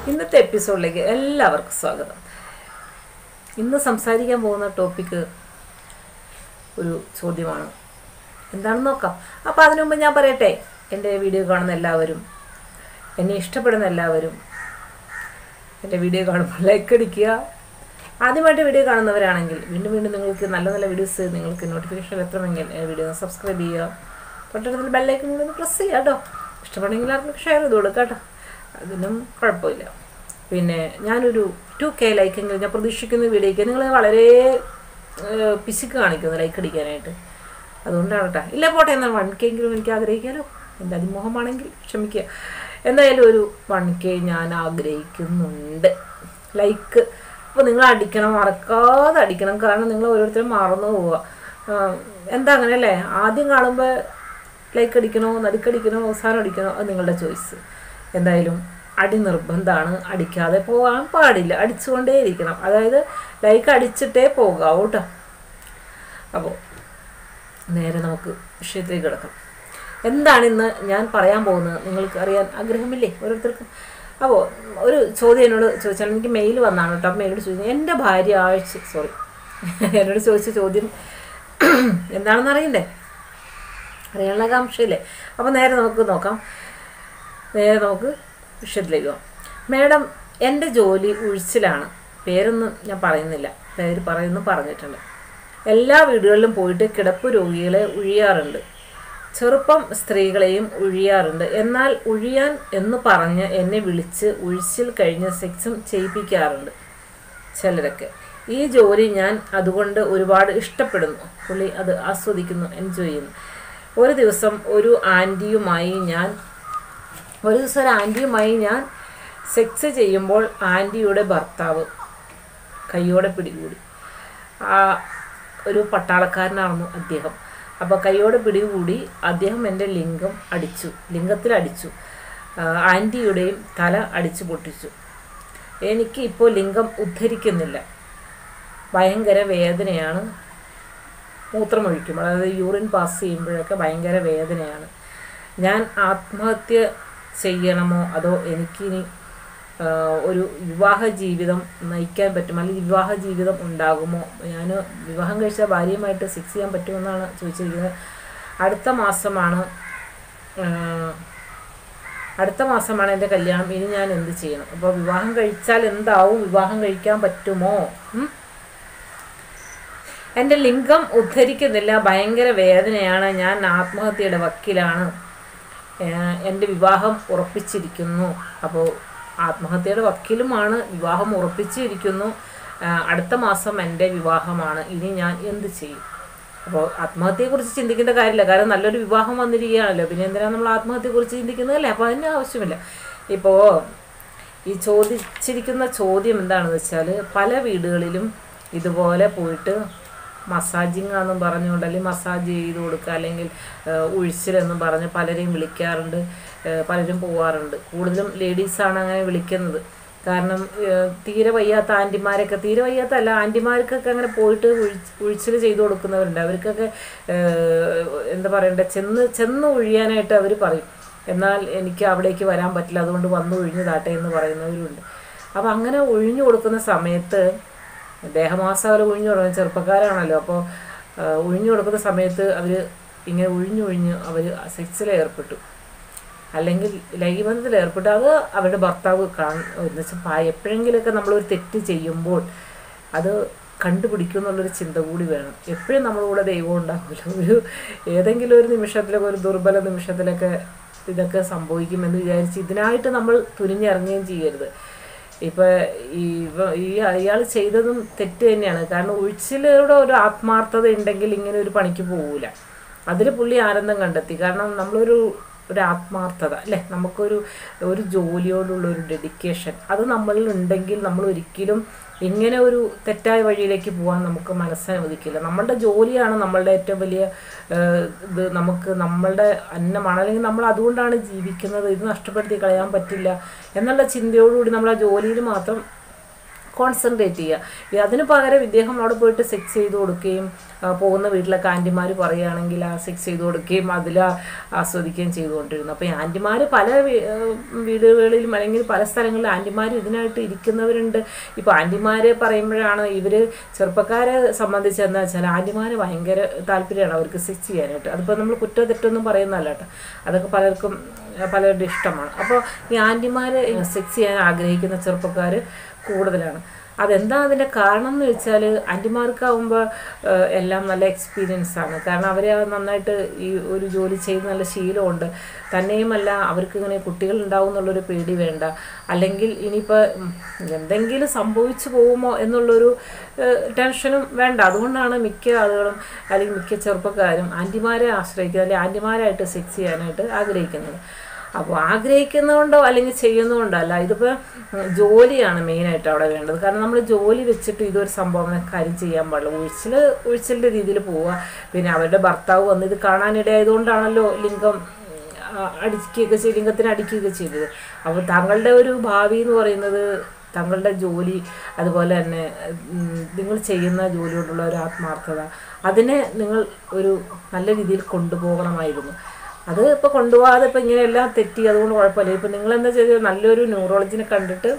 ഇന്നത്തെ എപ്പിസോഡിലേക്ക് എല്ലാവർക്കും സ്വാഗതം ഇന്ന് സംസാരിക്കാൻ പോകുന്ന ടോപ്പിക്ക് ഒരു ചോദ്യമാണ് എന്താണെന്ന് നോക്കാം അപ്പോൾ അതിനു മുമ്പ് ഞാൻ പറയട്ടെ എൻ്റെ വീഡിയോ കാണുന്ന എല്ലാവരും എന്നെ ഇഷ്ടപ്പെടുന്ന എല്ലാവരും എൻ്റെ വീഡിയോ കാണുമ്പോൾ ലൈക്ക് അടിക്കുക ആദ്യമായിട്ട് വീഡിയോ കാണുന്നവരാണെങ്കിൽ വീണ്ടും വീണ്ടും നിങ്ങൾക്ക് നല്ല നല്ല വീഡിയോസ് നിങ്ങൾക്ക് നോട്ടിഫിക്കേഷൻ എത്തണമെങ്കിൽ വീഡിയോ സബ്സ്ക്രൈബ് ചെയ്യുക തൊട്ടടുത്തുള്ള ബെല്ലൈക്കൻ കൂടി ഒന്ന് പ്രസ് ചെയ്യുക കേട്ടോ ഇഷ്ടപ്പെടുമെങ്കിൽ ആർക്കും ഷെയർ ചെയ്ത് കൊടുക്കുക കേട്ടോ അതിനും കുഴപ്പമില്ല പിന്നെ ഞാനൊരു ടു കെ ലൈക്കെങ്കിലും ഞാൻ പ്രതീക്ഷിക്കുന്ന വീഡിയോയ്ക്ക് നിങ്ങൾ വളരെ ഏഹ്, പിശുക്ക് കാണിക്കുന്നു ലൈക്ക് അടിക്കാനായിട്ട് അതുകൊണ്ടാണ് കേട്ടോ ഇല്ല പോട്ടെ എന്നാൽ വൺ കെ എങ്കിലും എനിക്ക് ആഗ്രഹിക്കാമല്ലോ എൻ്റെ അതിമോഹമാണെങ്കിൽ ക്ഷമിക്കുക എന്തായാലും ഒരു വൺ കെ ഞാൻ ആഗ്രഹിക്കുന്നുണ്ട് ലൈക്ക് അപ്പോൾ നിങ്ങൾ അടിക്കണം മറക്കാതെ അടിക്കണം കാരണം നിങ്ങൾ ഓരോരുത്തരും മറന്നു പോവുക ആ, എന്താ അങ്ങനെ അല്ലേ ആദ്യം കാണുമ്പോൾ ലൈക്ക് അടിക്കണോ നടുക്കടിക്കണോ അവസാനം അടിക്കണോ അത് നിങ്ങളുടെ ചോയ്സ് എന്തായാലും അടി നിർബന്ധമാണ് അടിക്കാതെ പോകാൻ പാടില്ല അടിച്ചുകൊണ്ടേയിരിക്കണം അതായത് ലൈക്ക് അടിച്ചിട്ടേ പോകാവൂ കേട്ടോ അപ്പോൾ നേരെ നമുക്ക് വിഷയത്തിലേക്ക് കിടക്കാം എന്താണ് ഇന്ന് ഞാൻ പറയാൻ പോകുന്നത് നിങ്ങൾക്ക് അറിയാൻ ആഗ്രഹമില്ലേ ഓരോരുത്തർക്കും അപ്പോൾ ഒരു ചോദ്യം എന്നോട് ചോദിച്ചാൽ എനിക്ക് മെയിൽ വന്നാണ് കേട്ടോ മെയിലോട് ചോദിച്ചത് എൻ്റെ ഭാര്യ ആഴ്ച സോറി എന്നോട് ചോദിച്ച ചോദ്യം എന്താണെന്ന് അറിയണ്ടേ അറിയാനുള്ള കാംക്ഷയില്ലേ അപ്പോൾ നേരെ നമുക്ക് നോക്കാം നേരെ നമുക്ക് വിഷയത്തിലേക്ക് പോകാം മേഡം എൻ്റെ ജോലി ഉഴിച്ചിലാണ് പേരൊന്നും ഞാൻ പറയുന്നില്ല പേര് പറയുന്നു പറഞ്ഞിട്ടുണ്ട് എല്ലാ വീടുകളിലും പോയിട്ട് കിടപ്പ് രോഗികളെ ഉഴിയാറുണ്ട് ചെറുപ്പം സ്ത്രീകളെയും ഉഴിയാറുണ്ട് എന്നാൽ ഉഴിയാൻ എന്ന് പറഞ്ഞ് എന്നെ വിളിച്ച് ഉഴിച്ചിൽ കഴിഞ്ഞ് സെക്സും ചെയ്യിപ്പിക്കാറുണ്ട് ചിലരൊക്കെ ഈ ജോലി ഞാൻ അതുകൊണ്ട് ഒരുപാട് ഇഷ്ടപ്പെടുന്നു പുള്ളി അത് ആസ്വദിക്കുന്നു എൻജോയ് ചെയ്യുന്നു ഒരു ദിവസം ഒരു ആൻറ്റിയുമായി ഞാൻ ഒരു ദിവസം ഒരു ആൻറ്റിയുമായി ഞാൻ സെക്സ് ചെയ്യുമ്പോൾ ആൻറ്റിയുടെ ഭർത്താവ് കൈയോടെ പിടികൂടി ആ ഒരു പട്ടാളക്കാരനായിരുന്നു അദ്ദേഹം അപ്പോൾ കൈയോടെ പിടികൂടി അദ്ദേഹം എൻ്റെ ലിംഗം അടിച്ചു ലിംഗത്തിൽ അടിച്ചു ആ, ആൻറ്റിയുടെയും തല അടിച്ചു പൊട്ടിച്ചു എനിക്ക് ഇപ്പോൾ ലിംഗം ഉദ്ധരിക്കുന്നില്ല ഭയങ്കര വേദനയാണ് മൂത്രമൊഴിക്കുമ്പോൾ അതായത് യൂറിൻ പാസ് ചെയ്യുമ്പോഴൊക്കെ ഭയങ്കര വേദനയാണ് ഞാൻ ആത്മഹത്യ ചെയ്യണമോ അതോ എനിക്കിനി ആ, ഒരു വിവാഹ ജീവിതം നയിക്കാൻ പറ്റും അല്ലെങ്കിൽ വിവാഹ ജീവിതം ഉണ്ടാകുമോ ഞാൻ വിവാഹം കഴിച്ച ഭാര്യയുമായിട്ട് സെക്സ് ചെയ്യാൻ പറ്റുമെന്നാണ് ചോദിച്ചിരിക്കുന്നത് അടുത്ത മാസമാണ് ആ, അടുത്ത മാസമാണ് എൻ്റെ കല്യാണം ഇനി ഞാൻ എന്ത് ചെയ്യണം അപ്പോൾ വിവാഹം കഴിച്ചാൽ എന്താവും വിവാഹം കഴിക്കാൻ പറ്റുമോ ഉം? എൻ്റെ ലിംഗം ഉദ്ധരിക്കുന്നില്ല ഭയങ്കര വേദനയാണ് ഞാൻ ആത്മഹത്യയുടെ വക്കീലാണ് ഏഹ് എൻ്റെ വിവാഹം ഉറപ്പിച്ചിരിക്കുന്നു അപ്പോൾ ആത്മഹത്യയുടെ വക്കീലുമാണ് വിവാഹം ഉറപ്പിച്ചിരിക്കുന്നു ആഹ് അടുത്ത മാസം എൻ്റെ വിവാഹമാണ് ഇനി ഞാൻ എന്ത് ചെയ്യും അപ്പോൾ ആത്മഹത്യയെക്കുറിച്ച് ചിന്തിക്കേണ്ട കാര്യമില്ല കാരണം നല്ലൊരു വിവാഹം വന്നിരിക്കുകയാണല്ലോ പിന്നെ എന്തിനാണ് നമ്മൾ ആത്മഹത്യയെക്കുറിച്ച് ചിന്തിക്കുന്നതല്ലേ അപ്പോൾ അതിന് ആവശ്യമില്ല ഇപ്പോൾ ഈ ചോദിച്ചിരിക്കുന്ന ചോദ്യം എന്താണെന്ന് വെച്ചാൽ പല വീടുകളിലും ഇതുപോലെ പോയിട്ട് മസാജിങ് ആണെന്നും പറഞ്ഞുകൊണ്ട് അല്ലെങ്കിൽ മസാജ് ചെയ്ത് കൊടുക്കുക അല്ലെങ്കിൽ ഏഹ്, ഉഴിച്ചിലെന്നും പറഞ്ഞ് പലരെയും വിളിക്കാറുണ്ട് ഏഹ്, പലരും പോവാറുണ്ട് കൂടുതലും ലേഡീസാണ് അങ്ങനെ വിളിക്കുന്നത് കാരണം ഏഹ്, തീരെ വയ്യാത്ത ആൻറ്റിമാരൊക്കെ തീരെ വയ്യാത്ത അല്ല ആൻറ്റിമാർക്കൊക്കെ അങ്ങനെ പോയിട്ട് ഉഴിച്ച് ഉഴിച്ചിൽ ചെയ്ത് കൊടുക്കുന്നവരുണ്ട് അവർക്കൊക്കെ ഏഹ്, എന്താ പറയണ്ടേ ചെന്ന് ചെന്ന് ഒഴിയാനായിട്ട് അവർ പറയും എന്നാൽ എനിക്ക് അവിടേക്ക് വരാൻ പറ്റില്ല അതുകൊണ്ട് വന്ന് ഒഴിഞ്ഞു താട്ടെ എന്ന് പറയുന്നവരുണ്ട് അപ്പോൾ അങ്ങനെ ഒഴിഞ്ഞു കൊടുക്കുന്ന സമയത്ത് ദേഹമാസകലം ഒഴിഞ്ഞു കൊടുക്കുന്ന ചെറുപ്പക്കാരാണല്ലോ അപ്പോൾ ഒഴിഞ്ഞു കൊടുക്കുന്ന സമയത്ത് അവർ ഇങ്ങനെ ഒഴിഞ്ഞു ഒഴിഞ്ഞ് അവർ സെക്സിൽ ഏർപ്പെട്ടു അല്ലെങ്കിൽ ലൈംഗികബന്ധത്തിൽ ഏർപ്പെട്ടു അത് അവരുടെ ഭർത്താവ് കാണും എന്ന് വെച്ചാൽ എപ്പോഴെങ്കിലുമൊക്കെ നമ്മളൊരു തെറ്റ് ചെയ്യുമ്പോൾ അത് കണ്ടുപിടിക്കും എന്നുള്ളൊരു ചിന്ത കൂടി വേണം എപ്പോഴും നമ്മുടെ കൂടെ ദൈവം ഉണ്ടാവില്ല ഒരു ഏതെങ്കിലും ഒരു നിമിഷത്തിലൊക്കെ ഒരു ദുർബല നിമിഷത്തിലൊക്കെ ഇതൊക്കെ സംഭവിക്കുമെന്ന് വിചാരിച്ച് ഇതിനായിട്ട് നമ്മൾ തുനിഞ്ഞിറങ്ങുകയും ചെയ്യരുത് ഇപ്പം ഈ ഇവ- ഈ അയാൾ ചെയ്തതും തെറ്റ് തന്നെയാണ് കാരണം ഒഴിച്ചിലൂടെ ഒരു ആത്മാർത്ഥത ഉണ്ടെങ്കിൽ ഇങ്ങനെ ഒരു പണിക്ക് പോകൂല അതിൽ പുള്ളി ആനന്ദം കണ്ടെത്തി കാരണം നമ്മളൊരു ഒരു ആത്മാർത്ഥത അല്ലേ നമുക്കൊരു ഒരു ജോലിയോടുള്ള ഒരു ഡെഡിക്കേഷൻ അത് നമ്മളിൽ ഉണ്ടെങ്കിൽ നമ്മൾ ഒരിക്കലും ഇങ്ങനെ ഒരു തെറ്റായ വഴിയിലേക്ക് പോകാൻ നമുക്ക് മനസ്സനുവദിക്കില്ല നമ്മളുടെ ജോലിയാണ് നമ്മളുടെ ഏറ്റവും വലിയ ഏഹ്, ഇത് നമുക്ക് നമ്മളുടെ അന്നമാണ് അല്ലെങ്കിൽ നമ്മൾ അതുകൊണ്ടാണ് ജീവിക്കുന്നത് ഇത് നഷ്ടപ്പെടുത്തി കളയാൻ പറ്റില്ല എന്നുള്ള ചിന്തയോടുകൂടി നമ്മൾ ആ ജോലിയിൽ മാത്രം കോൺസെൻട്രേറ്റ് ചെയ്യുക ഈ അതിന് പകരം ഇദ്ദേഹം അവിടെ പോയിട്ട് സെക്സ് ചെയ്ത് കൊടുക്കുകയും ആ, പോകുന്ന വീട്ടിലൊക്കെ ആൻറ്റിമാർ പറയുകയാണെങ്കിൽ ആ സെക്സ് ചെയ്ത് കൊടുക്കുകയും അതിൽ ആസ്വദിക്കുകയും ചെയ്തുകൊണ്ടിരുന്നു അപ്പോൾ ഈ ആൻറ്റിമാർ പല വീ- ആ, വീടുകളിലും അല്ലെങ്കിൽ പല സ്ഥലങ്ങളിലും ആൻറ്റിമാർ ഇതിനായിട്ട് ഇരിക്കുന്നവരുണ്ട് ഇപ്പോൾ ആൻറ്റിമാരെ പറയുമ്പോഴാണ് ഇവർ ചെറുപ്പക്കാരെ സംബന്ധിച്ച് എന്താ വെച്ചാൽ ആൻറ്റിമാരെ ഭയങ്കര താല്പര്യമാണ് അവർക്ക് സെക്സ് ചെയ്യാനായിട്ട് അതിപ്പോൾ നമ്മൾ കുറ്റം തെറ്റൊന്നും പറയുന്നതല്ല കേട്ടോ അതൊക്കെ പലർക്കും ആ, പലരുടെ ഇഷ്ടമാണ് അപ്പോൾ ഈ ആൻറ്റിമാർ സെക്സ് ചെയ്യാൻ ആഗ്രഹിക്കുന്ന ചെറുപ്പക്കാർ കൂടുതലാണ് അതെന്താ അതിൻ്റെ കാരണം എന്ന് വെച്ചാൽ ആൻറ്റിമാർക്കാവുമ്പോൾ എല്ലാം നല്ല എക്സ്പീരിയൻസ് ആണ് കാരണം അവർ നന്നായിട്ട് ഈ ഒരു ജോലി ചെയ്ത് നല്ല ശീലമുണ്ട് തന്നെയുമല്ല അവർക്ക് ഇങ്ങനെ കുട്ടികൾ ഉണ്ടാവും എന്നുള്ളൊരു പേടി വേണ്ട അല്ലെങ്കിൽ ഇനിയിപ്പോൾ എന്തെങ്കിലും സംഭവിച്ചു പോകുമോ എന്നുള്ളൊരു ഏഹ്, ടെൻഷനും വേണ്ട അതുകൊണ്ടാണ് മിക്ക ആളുകളും അല്ലെങ്കിൽ മിക്ക ചെറുപ്പക്കാരും ആൻറ്റിമാരെ ആശ്രയിക്കുന്നത് അല്ലെങ്കിൽ ആൻറ്റിമാരായിട്ട് സെക്സ് ചെയ്യാനായിട്ട് ആഗ്രഹിക്കുന്നത് അപ്പോൾ ആഗ്രഹിക്കുന്നതുകൊണ്ടോ അല്ലെങ്കിൽ ചെയ്യുന്നതുകൊണ്ടോ അല്ല ഇതിപ്പോൾ ജോലിയാണ് മെയിനായിട്ട് അവിടെ വേണ്ടത് കാരണം നമ്മൾ ജോലി വെച്ചിട്ട് ഇതൊരു സംഭവം കാര്യം ചെയ്യാൻ പാടില്ല ഒഴിച്ചിൽ ഒഴിച്ചിലിൻ്റെ രീതിയിൽ പോവുക പിന്നെ അവരുടെ ഭർത്താവ് വന്ന് ഇത് കാണാനിടയായതുകൊണ്ടാണല്ലോ ലിംഗം ആ, അടിക്കുകയൊക്കെ ചെയ്ത് ലിംഗത്തിന് അടിക്കുകയൊക്കെ ചെയ്തത് അപ്പോൾ താങ്കളുടെ ഒരു ഭാവി എന്ന് പറയുന്നത് താങ്കളുടെ ജോലി അതുപോലെ തന്നെ ഉം, നിങ്ങൾ ചെയ്യുന്ന ജോലിയോടുള്ള ഒരു ആത്മാർത്ഥത അതിനെ നിങ്ങൾ ഒരു നല്ല രീതിയിൽ കൊണ്ടുപോകണമായിരുന്നു അത് ഇപ്പോൾ കൊണ്ടുപോകാതെ ഇപ്പോൾ ഇങ്ങനെയെല്ലാം തെറ്റി അതുകൊണ്ട് കുഴപ്പമില്ല ഇപ്പം നിങ്ങൾ എന്താ ചെയ്തത് നല്ലൊരു ന്യൂറോളജിനെ കണ്ടിട്ട്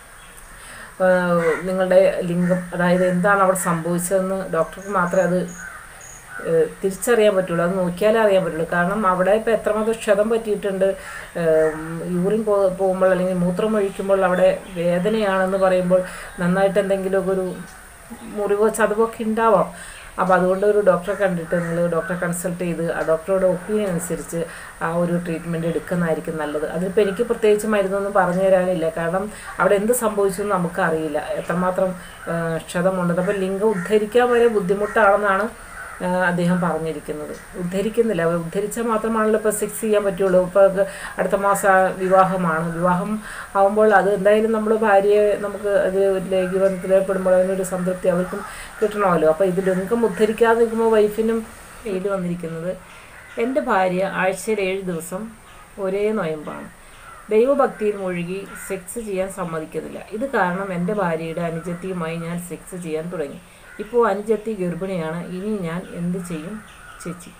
ആഹ് നിങ്ങളുടെ ലിംഗം അതായത് എന്താണ് അവിടെ സംഭവിച്ചതെന്ന് ഡോക്ടർക്ക് മാത്രമേ അത് ഏഹ് തിരിച്ചറിയാൻ പറ്റുള്ളൂ അത് നോക്കിയാലേ അറിയാൻ പറ്റുള്ളൂ കാരണം അവിടെ ഇപ്പോൾ എത്രമാത്രം ക്ഷതം പറ്റിയിട്ടുണ്ട് യൂറിൻ പോ പോകുമ്പോൾ അല്ലെങ്കിൽ മൂത്രം ഒഴിക്കുമ്പോൾ അവിടെ വേദനയാണെന്ന് പറയുമ്പോൾ നന്നായിട്ട് എന്തെങ്കിലുമൊക്കെ ഒരു മുറിവോ ചതവോ ഒക്കെ ഉണ്ടാവാം അപ്പോൾ അതുകൊണ്ട് ഒരു ഡോക്ടറെ കണ്ടിട്ട് നിങ്ങൾ ഡോക്ടറെ കൺസൾട്ട് ചെയ്ത് ആ ഡോക്ടറുടെ ഒപ്പീനിയൻ അനുസരിച്ച് ആ ഒരു ട്രീറ്റ്മെൻറ്റ് എടുക്കുന്നതായിരിക്കും നല്ലത് അതിപ്പോൾ എനിക്ക് പ്രത്യേകിച്ച് മരുന്നൊന്നും പറഞ്ഞു തരാനില്ല കാരണം അവിടെ എന്ത് സംഭവിച്ചു എന്ന് നമുക്കറിയില്ല എത്രമാത്രം ആ, ക്ഷതമുണ്ട് അപ്പോൾ ലിംഗം ഉദ്ധരിക്കാൻ വരെ ബുദ്ധിമുട്ടാണെന്നാണ് ആ, അദ്ദേഹം പറഞ്ഞിരിക്കുന്നത് ഉദ്ധരിക്കുന്നില്ല അവർ ഉദ്ധരിച്ചാൽ മാത്രമാണല്ലോ ഇപ്പോൾ സെക്സ് ചെയ്യാൻ പറ്റുള്ളൂ ഇപ്പോൾ അത് അടുത്ത മാസം ആ വിവാഹമാണ് വിവാഹം ആവുമ്പോൾ അത് എന്തായാലും നമ്മൾ ഭാര്യയെ നമുക്ക് അത് ലൈംഗികബന്ധത്തിൽ ഏർപ്പെടുമ്പോൾ അതിനൊരു സംതൃപ്തി അവർക്കും കിട്ടണമല്ലോ അപ്പോൾ ഇത് ലിംഗം ഉദ്ധരിക്കാതെ നിൽക്കുമ്പോൾ വൈഫിനും മെയിൽ വന്നിരിക്കുന്നത് എൻ്റെ ഭാര്യ ആഴ്ചയിൽ ഏഴ് ദിവസം ഒരേ നൊയമ്പാണ് ദൈവഭക്തിയിൽ മുഴുകി സെക്സ് ചെയ്യാൻ സമ്മതിക്കുന്നില്ല ഇത് കാരണം എൻ്റെ ഭാര്യയുടെ അനുജത്തിയുമായി ഞാൻ സെക്സ് ചെയ്യാൻ തുടങ്ങി ഇപ്പോൾ അനുജത്തി ഗർഭിണിയാണ് ഇനി ഞാൻ എന്ത് ചെയ്യും ചേച്ചി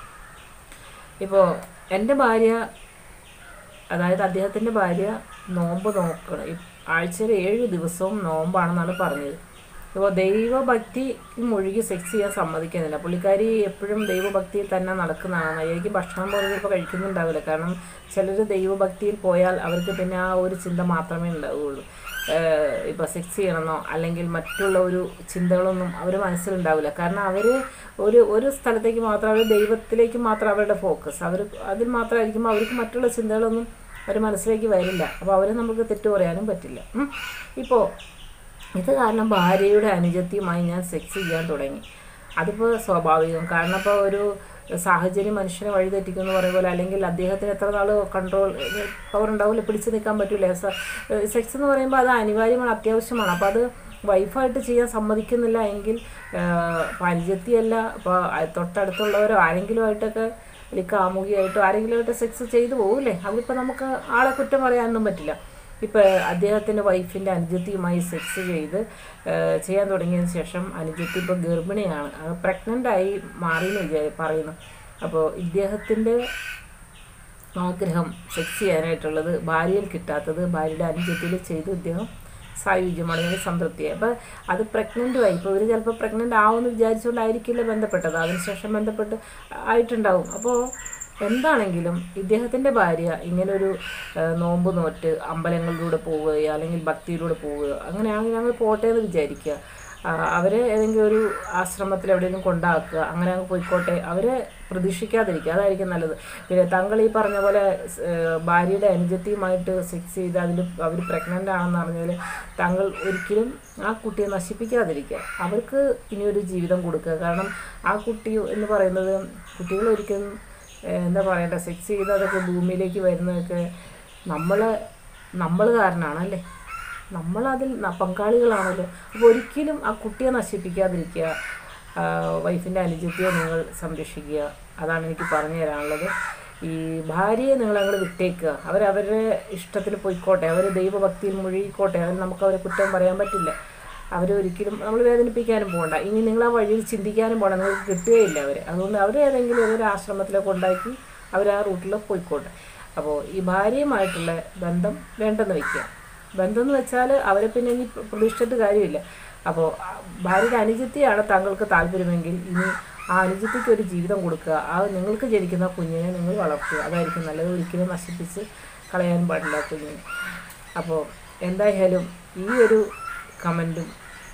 ഇപ്പോൾ എൻ്റെ ഭാര്യ അതായത് അദ്ദേഹത്തിൻ്റെ ഭാര്യ നോമ്പ് നോക്കണം ഈ ആഴ്ചയിൽ ഏഴ് ദിവസവും നോമ്പാണെന്നാണ് പറഞ്ഞത് ഇപ്പോൾ ദൈവഭക്തി മുഴുകി സെക്സ് ചെയ്യാൻ സമ്മതിക്കുന്നില്ല പുള്ളിക്കാരി എപ്പോഴും ദൈവഭക്തിയിൽ തന്നെ നടക്കുന്നതാണ് അയ്യക്ക് ഭക്ഷണം പോലും ഇപ്പോൾ കഴിക്കുന്നുണ്ടാവില്ല കാരണം ചിലർ ദൈവഭക്തിയിൽ പോയാൽ അവർക്ക് പിന്നെ ആ ഒരു ചിന്ത മാത്രമേ ഉണ്ടാവുകയുള്ളൂ ഇപ്പോൾ സെക്സ് ചെയ്യണമെന്നോ അല്ലെങ്കിൽ മറ്റുള്ള ഒരു ചിന്തകളൊന്നും അവർ മനസ്സിലുണ്ടാവില്ല കാരണം അവർ ഒരു ഒരു സ്ഥലത്തേക്ക് മാത്രം അവർ ദൈവത്തിലേക്ക് മാത്രം അവരുടെ ഫോക്കസ് അവർ അതിൽ മാത്രമായിരിക്കുമ്പോൾ അവർക്ക് മറ്റുള്ള ചിന്തകളൊന്നും അവർ മനസ്സിലേക്ക് വരില്ല അപ്പോൾ അവരെ നമുക്ക് തെറ്റു പറയാനും പറ്റില്ല ഉം. ഇപ്പോൾ ഇത് കാരണം ഭാര്യയുടെ അനുജത്തിയുമായി ഞാൻ സെക്സ് ചെയ്യാൻ തുടങ്ങി അതിപ്പോൾ സ്വാഭാവികം കാരണം ഇപ്പോൾ ഒരു സാഹചര്യം മനുഷ്യനെ വഴിതെറ്റിക്കും എന്ന് പറയുമ്പോൾ അല്ലെങ്കിൽ അദ്ദേഹത്തിന് എത്ര നാൾ കൺട്രോൾ പവർ ഉണ്ടാവില്ല പിടിച്ചു നിൽക്കാൻ പറ്റില്ല സെക്സ് എന്ന് പറയുമ്പോൾ അത് അനിവാര്യമാണ് അത്യാവശ്യമാണ് അപ്പോൾ അത് വൈഫായിട്ട് ചെയ്യാൻ സമ്മതിക്കുന്നില്ല എങ്കിൽ ഇപ്പോൾ അനുജത്തിയല്ല ഇപ്പോൾ തൊട്ടടുത്തുള്ളവരോ ആരെങ്കിലും ആയിട്ടൊക്കെ അല്ലെങ്കിൽ കാമുകിയായിട്ടോ ആരെങ്കിലും ആയിട്ട് സെക്സ് ചെയ്തു പോകില്ലേ അതിപ്പോൾ നമുക്ക് ആളെ കുറ്റം പറയാനൊന്നും പറ്റില്ല ഇപ്പോൾ അദ്ദേഹത്തിൻ്റെ വൈഫിൻ്റെ അനുജത്തിയുമായി സെക്സ് ചെയ്ത് ആ, ചെയ്യാൻ തുടങ്ങിയതിന് ശേഷം അനുജത്തി ഇപ്പോൾ ഗർഭിണിയാണ് പ്രഗ്നൻ്റ് ആയി മാറിയെന്ന് വിചാരി പറയുന്നു അപ്പോൾ ഇദ്ദേഹത്തിൻ്റെ ആഗ്രഹം സെക്സ് ചെയ്യാനായിട്ടുള്ളത് ഭാര്യയിൽ കിട്ടാത്തത് ഭാര്യയുടെ അനുജത്തിൽ ചെയ്ത് ഇദ്ദേഹം സായുജ്യമാണ് അല്ലെങ്കിൽ സംതൃപ്തിയായി അപ്പോൾ അത് പ്രഗ്നൻ്റും ആയി ഇപ്പോൾ ഇവർ ചിലപ്പോൾ പ്രഗ്നൻ്റ് ആവുമെന്ന് വിചാരിച്ചുകൊണ്ടായിരിക്കില്ല ബന്ധപ്പെട്ടത് അതിനുശേഷം ബന്ധപ്പെട്ട് ആയിട്ടുണ്ടാവും അപ്പോൾ എന്താണെങ്കിലും ഇദ്ദേഹത്തിൻ്റെ ഭാര്യ ഇങ്ങനൊരു ആ, നോമ്പ് നോറ്റ് അമ്പലങ്ങളിലൂടെ പോവുകയോ അല്ലെങ്കിൽ ഭക്തിയിലൂടെ പോവുകയോ അങ്ങനെയാണെങ്കിൽ ഞങ്ങൾ പോട്ടെ എന്ന് വിചാരിക്കുക ആ, അവരെ ഏതെങ്കിലും ഒരു ആശ്രമത്തിൽ എവിടെയെങ്കിലും കൊണ്ടാക്കുക അങ്ങനെ അങ്ങ് പോയിക്കോട്ടെ അവരെ പ്രതീക്ഷിക്കാതിരിക്കുക അതായിരിക്കും നല്ലത് പിന്നെ താങ്കൾ ഈ പറഞ്ഞ പോലെ സ്- ഏഹ് ഭാര്യയുടെ അനുജത്തിയുമായിട്ട് സെക്സ് ചെയ്ത് അതിൽ അവർ പ്രഗ്നൻ്റ് ആണെന്ന് പറഞ്ഞാൽ താങ്കൾ ഒരിക്കലും ആ കുട്ടിയെ നശിപ്പിക്കാതിരിക്കുക അവർക്ക് ഇനിയൊരു ജീവിതം കൊടുക്കുക കാരണം ആ കുട്ടി എന്ന് പറയുന്നത് കുട്ടികൾ ഒരിക്കലും ഏഹ് എന്താ പറയണ്ട സെക്സ് ചെയ്ത് അതൊക്കെ ഭൂമിയിലേക്ക് വരുന്നതൊക്കെ നമ്മൾ നമ്മൾ കാരണമാണ് അല്ലേ നമ്മളതിൽ ന- പങ്കാളികളാണല്ലോ അപ്പോൾ ഒരിക്കലും ആ കുട്ടിയെ നശിപ്പിക്കാതിരിക്കുക വൈഫിൻ്റെ അനുജത്തിയെ നിങ്ങൾ സംരക്ഷിക്കുക അതാണ് എനിക്ക് പറഞ്ഞു തരാനുള്ളത് ഈ ഭാര്യയെ നിങ്ങൾ അങ്ങോട്ട് വിട്ടേക്കുക അവരവരുടെ ഇഷ്ടത്തിന് പോയിക്കോട്ടെ അവർ ദൈവഭക്തിയിൽ മുഴുകിക്കോട്ടെ അതിൽ നമുക്ക് അവരെ കുറ്റം പറയാൻ പറ്റില്ല അവരെ ഒരിക്കലും നമ്മൾ വേദനിപ്പിക്കാനും പോകണ്ട ഇനി നിങ്ങൾ ആ വഴിയിൽ ചിന്തിക്കാനും പോകണ്ട നിങ്ങൾക്ക് കിട്ടുകയില്ല അവർ അതുകൊണ്ട് അവർ ഏതെങ്കിലും ഏതൊരു ആശ്രമത്തിലൊക്കെ ഉണ്ടാക്കി അവർ ആ റൂട്ടിൽ പോയിക്കോട്ടെ അപ്പോൾ ഈ ഭാര്യയുമായിട്ടുള്ള ബന്ധം വേണ്ടെന്ന് വെക്കുക ബന്ധം എന്ന് വെച്ചാൽ അവരെ പിന്നെ ഇനി പ്രതീക്ഷിച്ചിട്ട് കാര്യമില്ല അപ്പോൾ ഭാര്യയുടെ അനുജത്തിയാണ് താങ്കൾക്ക് താല്പര്യമെങ്കിൽ ഇനി ആ അനുജത്തിക്ക് ഒരു ജീവിതം കൊടുക്കുക ആ നിങ്ങൾക്ക് ജനിക്കുന്ന കുഞ്ഞിനെ നിങ്ങൾ വളർത്തുക അതായിരിക്കും നല്ലത് ഒരിക്കലും നശിപ്പിച്ച് കളയാൻ പാടില്ല ആ കുഞ്ഞിനെ അപ്പോൾ എന്തായാലും ഈ ഒരു കമൻറ്റും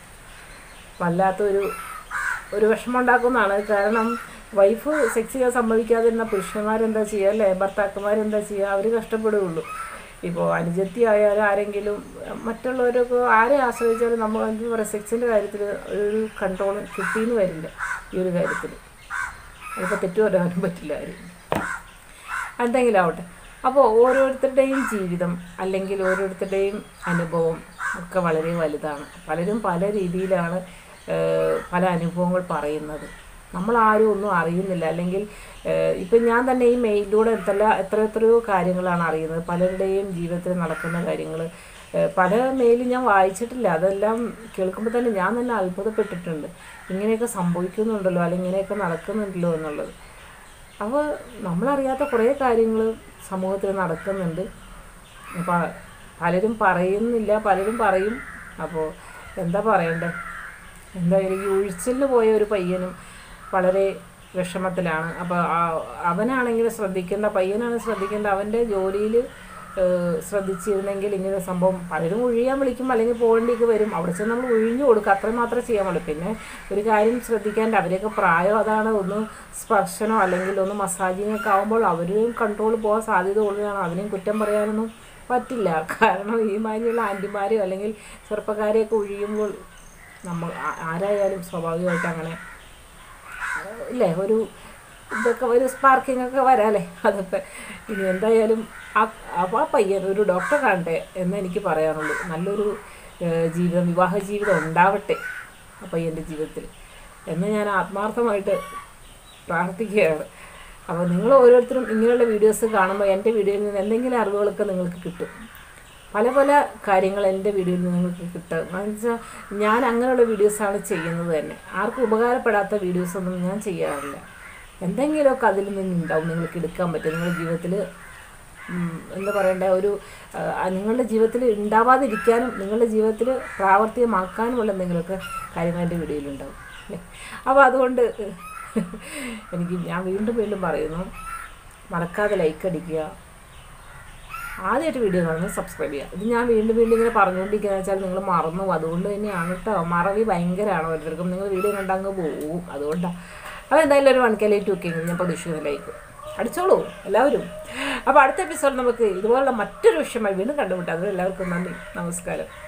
വല്ലാത്തൊരു ഒരു വിഷമമുണ്ടാക്കുന്നതാണ് കാരണം വൈഫ് സെക്സ് ചെയ്യാൻ സമ്മതിക്കാതിരുന്ന പുരുഷന്മാരെന്താ ചെയ്യുക അല്ലേ ഭർത്താക്കന്മാരെന്താ ചെയ്യുക അവർ കഷ്ടപ്പെടുകയുള്ളൂ ഇപ്പോൾ അനുജത്തി ആയാലും ആരെങ്കിലും മറ്റുള്ളവരൊക്കെ ആരെ ആശ്രയിച്ചാലും നമ്മൾ എന്താ പറയുക സെക്സിൻ്റെ കാര്യത്തിൽ ഒരു കൺട്രോൾ കിട്ടിയെന്ന് വരില്ല ഈ ഒരു കാര്യത്തിൽ അതിപ്പോൾ തെറ്റു പറയാനും പറ്റില്ല ആരും എന്തെങ്കിലും ആവട്ടെ അപ്പോൾ ഓരോരുത്തരുടെയും ജീവിതം അല്ലെങ്കിൽ ഓരോരുത്തരുടെയും അനുഭവം ഒക്കെ വളരെ വലുതാണ് പലരും പല രീതിയിലാണ് ഏഹ്, പല അനുഭവങ്ങൾ പറയുന്നത് നമ്മളാരും ഒന്നും അറിയുന്നില്ല അല്ലെങ്കിൽ ഏഹ്, ഇപ്പം ഞാൻ തന്നെ ഈ മെയിലിലൂടെ എത്ര എത്ര എത്രയോ കാര്യങ്ങളാണ് അറിയുന്നത് പലരുടെയും ജീവിതത്തിൽ നടക്കുന്ന കാര്യങ്ങൾ പല മെയിലും ഞാൻ വായിച്ചിട്ടില്ല അതെല്ലാം കേൾക്കുമ്പോൾ തന്നെ ഞാൻ തന്നെ അത്ഭുതപ്പെട്ടിട്ടുണ്ട് ഇങ്ങനെയൊക്കെ സംഭവിക്കുന്നുണ്ടല്ലോ അല്ലെങ്കിൽ ഇങ്ങനെയൊക്കെ നടക്കുന്നുണ്ടല്ലോ എന്നുള്ളത് അപ്പോൾ നമ്മളറിയാത്ത കുറേ കാര്യങ്ങൾ സമൂഹത്തിൽ നടക്കുന്നുണ്ട് അപ്പോൾ പലരും പറയുന്നില്ല പലരും പറയും അപ്പോൾ എന്താ പറയണ്ടേ എന്തായാലും ഈ ഉഴിച്ചിലിന് പോയ ഒരു പയ്യനും വളരെ വിഷമത്തിലാണ് അപ്പോൾ അവനാണെങ്കിൽ ശ്രദ്ധിക്കേണ്ട പയ്യനാണ് ശ്രദ്ധിക്കേണ്ട അവൻ്റെ ജോലിയിൽ ശ്രദ്ധിച്ചിരുന്നെങ്കിൽ ഇങ്ങനെ സംഭവം പലരും ഒഴിയാൻ വിളിക്കും അല്ലെങ്കിൽ പോകേണ്ടിയൊക്കെ വരും അവിടെ ചെന്ന് നമ്മൾ ഒഴിഞ്ഞു കൊടുക്കുക അത്രയും മാത്രമേ ചെയ്യാൻ പാടുള്ളൂ പിന്നെ ഒരു കാര്യം ശ്രദ്ധിക്കാണ്ട് അവരെയൊക്കെ പ്രായം അതാണ് ഒന്ന് സ്പർശനോ അല്ലെങ്കിൽ ഒന്ന് മസാജിങ് ഒക്കെ ആകുമ്പോൾ അവരും കൺട്രോൾ പോകാൻ സാധ്യത കൂടുതലാണ് അതിനെയും കുറ്റം പറയാനൊന്നും പറ്റില്ല കാരണം ഈ മാതിരിയുള്ള ആൻറ്റിമാരും അല്ലെങ്കിൽ ചെറുപ്പക്കാരെയൊക്കെ ഒഴിയുമ്പോൾ നമ്മൾ ആ- ആരായാലും സ്വാഭാവികമായിട്ട് അങ്ങനെ ഇല്ലേ ഒരു ഇതൊക്കെ ഒരു സ്പാർക്കിംഗ് ഒക്കെ വരാല്ലേ അതൊക്കെ ഇനി എന്തായാലും ആ അപ്പോൾ ആ പയ്യൻ ഒരു ഡോക്ടറെ കാണട്ടെ എന്ന് എനിക്ക് പറയാനുള്ളൂ നല്ലൊരു ഏഹ്, ജീവിതം വിവാഹ ജീവിതം ഉണ്ടാവട്ടെ ആ പയ്യൻ്റെ ജീവിതത്തിൽ എന്ന് ഞാൻ ആത്മാർത്ഥമായിട്ട് പ്രാർത്ഥിക്കുകയാണ് അപ്പോൾ നിങ്ങൾ ഓരോരുത്തരും ഇങ്ങനെയുള്ള വീഡിയോസ് കാണുമ്പോൾ എൻ്റെ വീഡിയോയിൽ നിന്ന് എന്തെങ്കിലും അറിവുകളൊക്കെ നിങ്ങൾക്ക് കിട്ടും പല പല കാര്യങ്ങൾ എൻ്റെ വീഡിയോയിൽ നിന്ന് നിങ്ങൾക്ക് കിട്ടും എന്ന് വെച്ചാൽ ഞാൻ അങ്ങനെയുള്ള വീഡിയോസാണ് ചെയ്യുന്നത് തന്നെ ആർക്കും ഉപകാരപ്പെടാത്ത വീഡിയോസൊന്നും ഞാൻ ചെയ്യാറില്ല എന്തെങ്കിലുമൊക്കെ അതിൽ നിന്നുണ്ടാവും നിങ്ങൾക്ക് എടുക്കാൻ പറ്റും നിങ്ങളുടെ ജീവിതത്തിൽ എന്താ പറയണ്ടേ ഒരു ആ, നിങ്ങളുടെ ജീവിതത്തിൽ ഉണ്ടാവാതിരിക്കാനും നിങ്ങളുടെ ജീവിതത്തിൽ പ്രാവർത്തികമാക്കാനുമുള്ള എന്തെങ്കിലുമൊക്കെ കാര്യങ്ങൾ എൻ്റെ വീഡിയോയിലുണ്ടാവും അല്ലേ അപ്പോൾ അതുകൊണ്ട് എനിക്ക് ഞാൻ വീണ്ടും വീണ്ടും പറയുന്നു മറക്കാതെ ലൈക്ക് അടിക്കുക ആദ്യമായിട്ട് വീഡിയോ കാണുന്നത് സബ്സ്ക്രൈബ് ചെയ്യുക ഇത് ഞാൻ വീണ്ടും വീണ്ടും ഇങ്ങനെ പറഞ്ഞുകൊണ്ടിരിക്കുന്നത് വെച്ചാൽ നിങ്ങൾ മറന്നു പോകും. അതുകൊണ്ട് തന്നെയാണ് കേട്ടോ മറവി ഭയങ്കരമാണ് ഓരോരുത്തർക്കും നിങ്ങൾ വീഡിയോ കണ്ടങ്ങ് പോവും അതുകൊണ്ടാണ് അപ്പോൾ എന്തായാലും ഒരു വൺ കെ ലൈറ്റ് കുക്കിംഗ് ഞാൻ പ്രതീക്ഷിക്കുന്ന ലൈക്ക് അടിച്ചോളൂ എല്ലാവരും അപ്പോൾ അടുത്ത എപ്പിസോഡ് നമുക്ക് ഇതുപോലുള്ള മറ്റൊരു വിഷയമായി വീണ്ടും കണ്ടുമുട്ടാം അതുകൊണ്ട് എല്ലാവർക്കും നന്ദി നമസ്കാരം